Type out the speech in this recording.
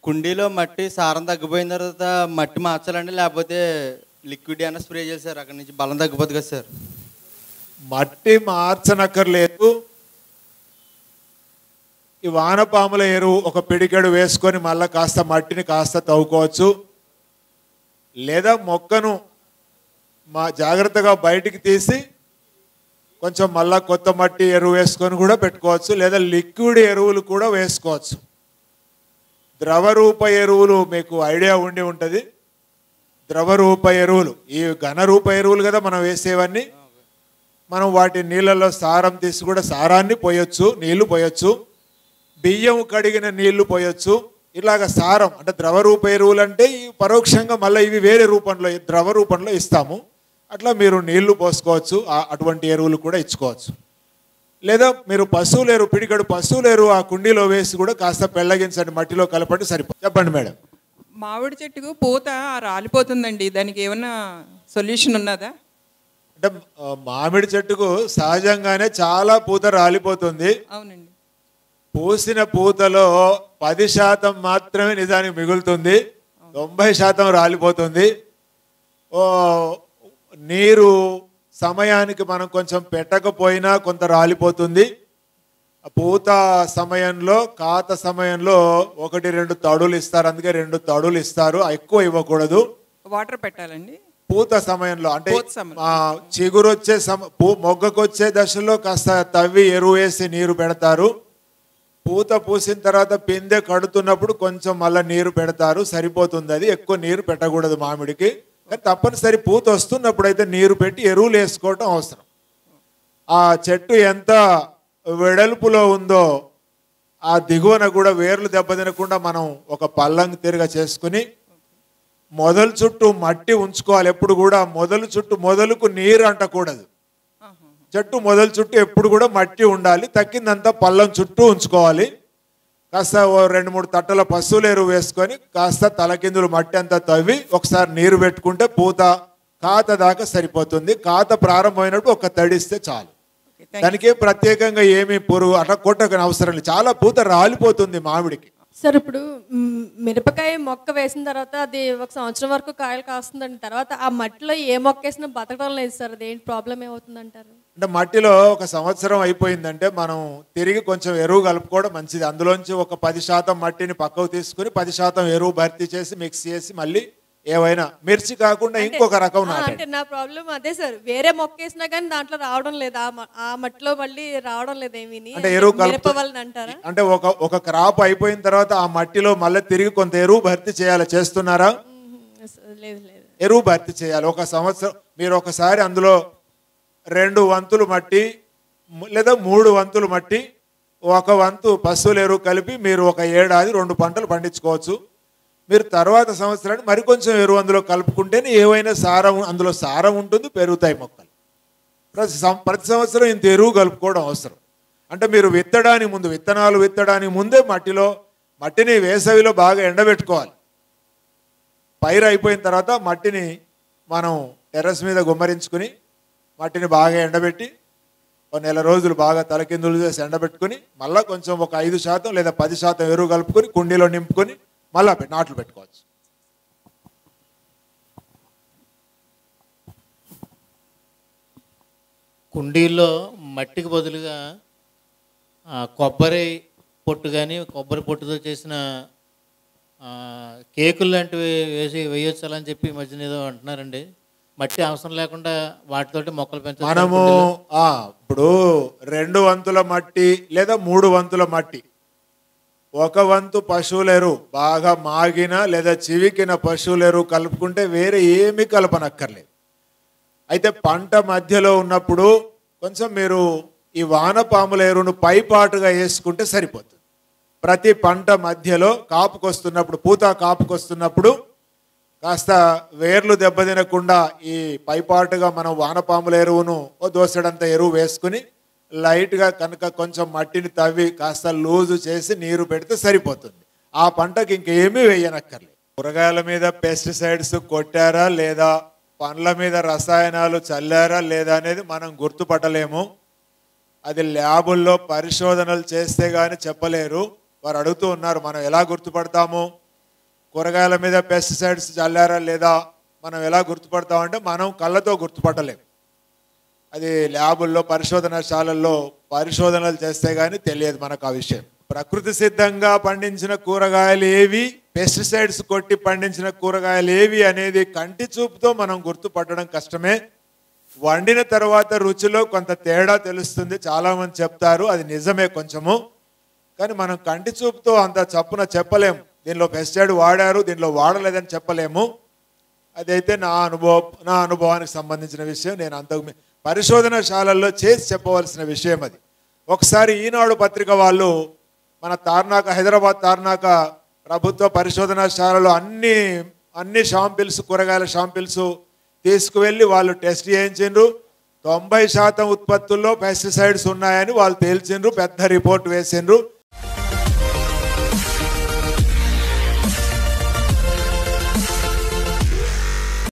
కుండీలో మట్టి సారం తగ్గిపోయిన తర్వాత మట్టి మార్చాలండి లేకపోతే లిక్విడ్ అయినా స్ప్రే చేశారు అక్కడ నుంచి బలం తగ్గిపోతుంది కదా సార్ మట్టి మార్చనక్కర్లేదు ఈ వానపాముల ఎరువు ఒక పిడికెడు వేసుకొని మళ్ళీ కాస్త మట్టిని కాస్త తవ్వుకోవచ్చు లేదా మొక్కను మా జాగ్రత్తగా బయటికి తీసి కొంచెం మళ్ళా కొత్త మట్టి ఎరువు వేసుకొని కూడా పెట్టుకోవచ్చు లేదా లిక్విడ్ ఎరువులు కూడా వేసుకోవచ్చు ద్రవరూప ఎరువులు మీకు ఐడియా ఉండి ఉంటుంది ద్రవరూప ఎరువులు ఈ ఘనరూప ఎరువులు కదా మనం వేసేవన్నీ మనం వాటి నీళ్ళలో సారం తీసి కూడా సారాన్ని పోయొచ్చు నీళ్లు పోయొచ్చు బియ్యం కడిగిన నీళ్లు పోయొచ్చు ఇలాగ సారం అంటే ద్రవ రూప ఎరువులు అంటే ఈ పరోక్షంగా మళ్ళీ ఇవి వేరే రూపంలో ద్రవ రూపంలో ఇస్తాము అట్లా మీరు నీళ్లు పోసుకోవచ్చు ఆ- అటువంటి ఎరువులు కూడా ఇచ్చుకోవచ్చు లేదా మీరు పశువుల ఎరువు పిడికడు పశువుల ఎరువు ఆ కుండీలో వేసి కూడా కాస్త పెళ్ళగించండి మట్టిలో కలపండి సరిపో చెప్పండి మేడం మామిడి చెట్టుకు పూత రాలిపోతుందండి దానికి ఏమన్నా సొల్యూషన్ ఉన్నదా అంటే ఆ, మామిడి చెట్టుకు సహజంగానే చాలా పూత రాలిపోతుంది అవునండి పూసిన పూతలో పది శాతం మాత్రమే నిజానికి మిగులుతుంది తొంభై శాతం రాలిపోతుంది ఓ నీరు సమయానికి మనం కొంచెం పెట్టకపోయినా కొంత రాలిపోతుంది ఆ పూత సమయంలో కాత సమయంలో ఒకటి రెండు తడులు ఇస్తారు అందుకే రెండు తడులు ఇస్తారు ఎక్కువ ఇవ్వకూడదు వాటర్ పెట్టాలండి పూత సమయంలో అంటే పూత సమయం. ఆ, చిగురు వచ్చే సమ పూ- మొగ్గకొచ్చే దశలో కాస్త తవ్వి ఎరువు వేసి నీరు పెడతారు పూత పూసిన తర్వాత పిందె కడుతున్నప్పుడు కొంచెం మళ్ళీ నీరు పెడతారు సరిపోతుంది అది ఎక్కువ నీరు పెట్టకూడదు మామిడికి కానీ తప్పనిసరి పూత వస్తున్నప్పుడు అయితే నీరు పెట్టి ఎరువులు వేసుకోవటం అవసరం ఆ చెట్టు ఎంత వెడల్పులో ఉందో ఆ దిగువన కూడా వేర్లు దెబ్బతినకుండా మనం ఒక పల్లంగి తిరగ చేసుకుని మొదలు చుట్టూ మట్టి ఉంచుకోవాలి ఎప్పుడు కూడా మొదలు చుట్టూ మొదలుకు నీరు అంటకూడదు ఆహా. చెట్టు మొదలు చుట్టూ ఎప్పుడు కూడా మట్టి ఉండాలి తక్కిందంతా పల్లం చుట్టూ ఉంచుకోవాలి కాస్త ఓ రెండు మూడు తట్టల పశువుల ఎరువు వేసుకొని కాస్త తలకిందులు మట్టి అంతా తవ్వి ఒకసారి నీరు పెట్టుకుంటే పూత కాత దాకా సరిపోతుంది కాత ప్రారంభమైనప్పుడు ఒక తడిస్తే చాలు ఓకే, థాంక్ యూ. దానికి ప్రత్యేకంగా ఏమీ పురుగు అట్లా కొట్టకని అవసరం లేదు చాలా పూత రాలిపోతుంది మామిడికి సార్ ఇప్పుడు మ్, మిరపకాయ మొక్క వేసిన తర్వాత అది ఒక సంవత్సరం వరకు కాయలు కాస్తుందండి తర్వాత ఆ మట్టిలో ఏ మొక్క వేసినా బతకడం లేదు సార్ అది ఏంటి ప్రాబ్లం ఏమవుతుంది అంటారు అంటే మట్టిలో ఒక సంవత్సరం అయిపోయిందంటే మనం తిరిగి కొంచెం ఎరువు కలుపుకోవడం మంచిది అందులోంచి ఒక పది శాతం మట్టిని పక్కకు తీసుకుని పది శాతం ఎరువు భర్తీ చేసి మిక్స్ చేసి మళ్ళీ ఏవైనా మిర్చి కాకుండా ఇంకొక రకం ఆ, నాటండి అంటే నా ప్రాబ్లం అదే సార్ వేరే మొక్క వేసినా కానీ దాంట్లో రావడం లేదు ఆ మ- ఆ మట్టిలో మళ్ళీ రావడం లేదు ఏమీ అంటే ఎరువు మిరప కలుపు వలన అంటారా అంటే ఒక ఒక క్రాప్ అయిపోయిన తర్వాత ఆ మట్టిలో మళ్ళీ తిరిగి కొంత ఎరువు భర్తీ చేయాలి చేస్తున్నారా మ్మ్. లేదు లేదు ఎరువు భర్తీ చేయాలి ఒక సంవత్సరం మీరు ఒకసారి అందులో రెండు వంతులు మట్టి ము- లేదా మూడు వంతులు మట్టి ఒక వంతు పశువుల ఎరువు కలిపి మీరు ఒక ఏడాది రెండు పంటలు పండించుకోవచ్చు మీరు తర్వాత సంవత్సరానికి మరికొంచెం ఎరువు అందులో కలుపుకుంటేనే ఏవైనా సారం అందులో సారం ఉంటుంది పెరుగుతాయి మొక్కలు ప్రతి సం- ప్రతి సంవత్సరం ఇంత ఎరువు కలుపుకోవడం అవసరం అంటే మీరు విత్తడానికి ముందు విత్తనాలు విత్తడానికి ముందే మట్టిలో మట్టిని వేసవిలో బాగా ఎండబెట్టుకోవాలి పైరు అయిపోయిన తర్వాత మట్టిని మనం టెర్రస్ మీద గుమ్మరించుకుని మట్టిని బాగా ఎండబెట్టి ఒక నెల రోజులు బాగా తలకిందులు చేసి ఎండబెట్టుకుని మళ్ళీ కొంచెం ఒక ఐదు శాతం లేదా పది శాతం ఎరువు కలుపుకొని కుండీలో నింపుకొని మళ్ళీ పె- నాట్లు పెట్టుకోవచ్చు కుండీల్లో మట్టికి బదులుగా ఆ, కొబ్బరి పొట్టు కానీ కొబ్బరి పొట్టుతో చేసిన ఆ, కేకులు లాంటివి వేసి వేయొచ్చు అని చెప్పి ఈ మధ్యన ఏదో అంటున్నారండి మట్టి అవసరం లేకుండా వాటితోటి మొక్కలు పెంచచ్చు మనము ఆ, ఇప్పుడు రెండు వంతుల మట్టి లేదా మూడు వంతుల మట్టి ఒక వంతు పశువుల ఎరువు బాగా మాగిన లేదా చివికిన పశువుల ఎరువు కలుపుకుంటే వేరే ఏమీ కలపనక్కర్లేదు అయితే పంట మధ్యలో ఉన్నప్పుడు కొంచెం మీరు ఈ వానపాముల ఎరువును పైపాటుగా వేసుకుంటే సరిపోతుంది ప్రతి పంట మధ్యలో కాపుకొస్తున్నప్పుడు పూత కాపుకొస్తున్నప్పుడు కాస్త వేర్లు దెబ్బతినకుండా ఈ పైపాటుగా మనం వానపాముల ఎరువును ఓ దోసెడంత ఎరువు వేసుకుని లైట్గా కనుక కొంచెం మట్టిని తవ్వి కాస్త లూజు చేసి నీరు పెడితే సరిపోతుంది ఆ పంటకి ఇంకేమీ వేయనక్కర్లేదు కూరగాయల మీద పెస్టిసైడ్స్ కొట్టారా లేదా పండ్ల మీద రసాయనాలు చల్లారా లేదా అనేది మనం గుర్తుపట్టలేము అది ల్యాబుల్లో పరిశోధనలు చేస్తే గాని చెప్పలేరు వారు అడుగుతూ ఉన్నారు మనం ఎలా గుర్తుపడతాము కూరగాయల మీద పెస్టిసైడ్స్ చల్లారా లేదా మనం ఎలా గుర్తుపడతామంటే మనం కళ్ళతో గుర్తుపట్టలేం అది ల్యాబుల్లో పరిశోధనశాలల్లో పరిశోధనలు చేస్తే కానీ తెలియదు మనకు ఆ విషయం ప్రకృతి సిద్ధంగా పండించిన కూరగాయలు ఏవి పెస్టిసైడ్స్ కొట్టి పండించిన కూరగాయలు ఏవి అనేది కంటి చూపుతో మనం గుర్తుపట్టడం కష్టమే వండిన తర్వాత రుచిలో కొంత తేడా తెలుస్తుంది చాలామంది చెప్తారు అది నిజమే కొంచెము కానీ మనం కంటి చూపుతో అంత చప్పున చెప్పలేము దీనిలో పెస్టిసైడ్ వాడారు దీనిలో వాడలేదని చెప్పలేము అదైతే నా అనుభవం నా అనుభవానికి సంబంధించిన విషయం నేను అంతకు మీ- పరిశోధనశాలల్లో చేసి చెప్పవలసిన విషయం అది ఒకసారి ఈనాడు పత్రిక వాళ్ళు మన తార్నాక హైదరాబాద్ తార్నాక ప్రభుత్వ పరిశోధనశాలలో అన్ని అన్ని షాంపిల్స్ కూరగాయల షాంపిల్స్ తీసుకువెళ్ళి వాళ్ళు టెస్ట్ చేయించిండ్రు తొంభై శాతం ఉత్పత్తుల్లో పెస్టిసైడ్స్ ఉన్నాయని వాళ్ళు తేల్చిండ్రు పెద్ద రిపోర్ట్ వేసిండ్రు